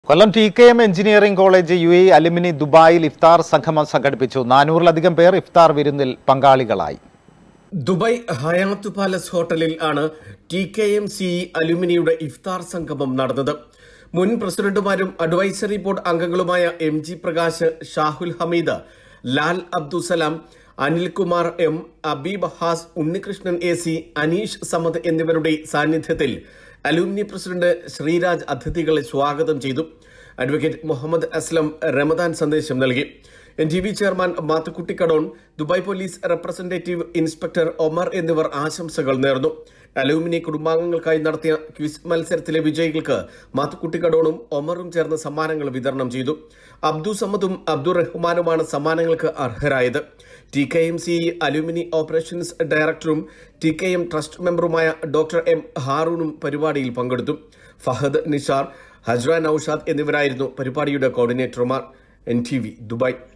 Kollam T K M engineering college U A alumni ദുബായിൽ ഇഫ്താർ സംഗമം സംഘടിപ്പിച്ചു നാനൂറിലധികം പേർ ഇഫ്താർ വിരുന്നിൽ പങ്കാളികളായി ദുബായ് ഹയാത്ത് പാലസ് ഹോട്ടലിൽ ആണ് ടി കെ എം സി അലുമിനിയുടെ ഇഫ്താർ സംഗമം നടന്നത് മുൻ പ്രസിഡന്റുമാരും അഡ്വൈസറി ബോർഡ് അംഗങ്ങളുമായ M G Prakash Shahul Hameed Lal Abdussalam Anilkumar M Abeeb Haas Unnikrishnan A C Aneesh Samad എന്നിവരുടെ സാന്നിധ്യത്തിൽ അലുമിനി പ്രസിഡന്റ് ശ്രീരാജ് അതിഥികളെ സ്വാഗതം ചെയ്തു അഡ്വക്കേറ്റ് മുഹമ്മദ് അസ്ലം റമദാൻ സന്ദേശം നൽകി N T V chairman Mathukutty Kadon Dubai police representative inspector Omar എന്നിവർ ആശംസകൾ നേർന്നു അലൂമിനി കുടുംബാംഗങ്ങൾക്കായി നടത്തിയ ക്വിസ് മത്സരത്തിലെ വിജയികൾക്ക് മാത്തുക്കുട്ടി കടോണും ഒമറും ചേർന്ന് സമ്മാനങ്ങൾ വിതരണം ചെയ്തു അബ്ദു സമദും അബ്ദുൾ റഹ്മാനുമാണ് സമ്മാനങ്ങൾക്ക് അർഹരായത് T K M C alumni operations ഡയറക്ടറും ടി കെ എം ട്രസ്റ്റ് മെമ്പറുമായ ഡോക്ടർ എം ഹാറൂണും പരിപാടിയിൽ പങ്കെടുത്തു ഫഹദ് നിഷാർ ഹജ്ര നൌഷാദ് എന്നിവരായിരുന്നു പരിപാടിയുടെ കോർഡിനേറ്റർമാർ എൻ ടി വി ദുബായ്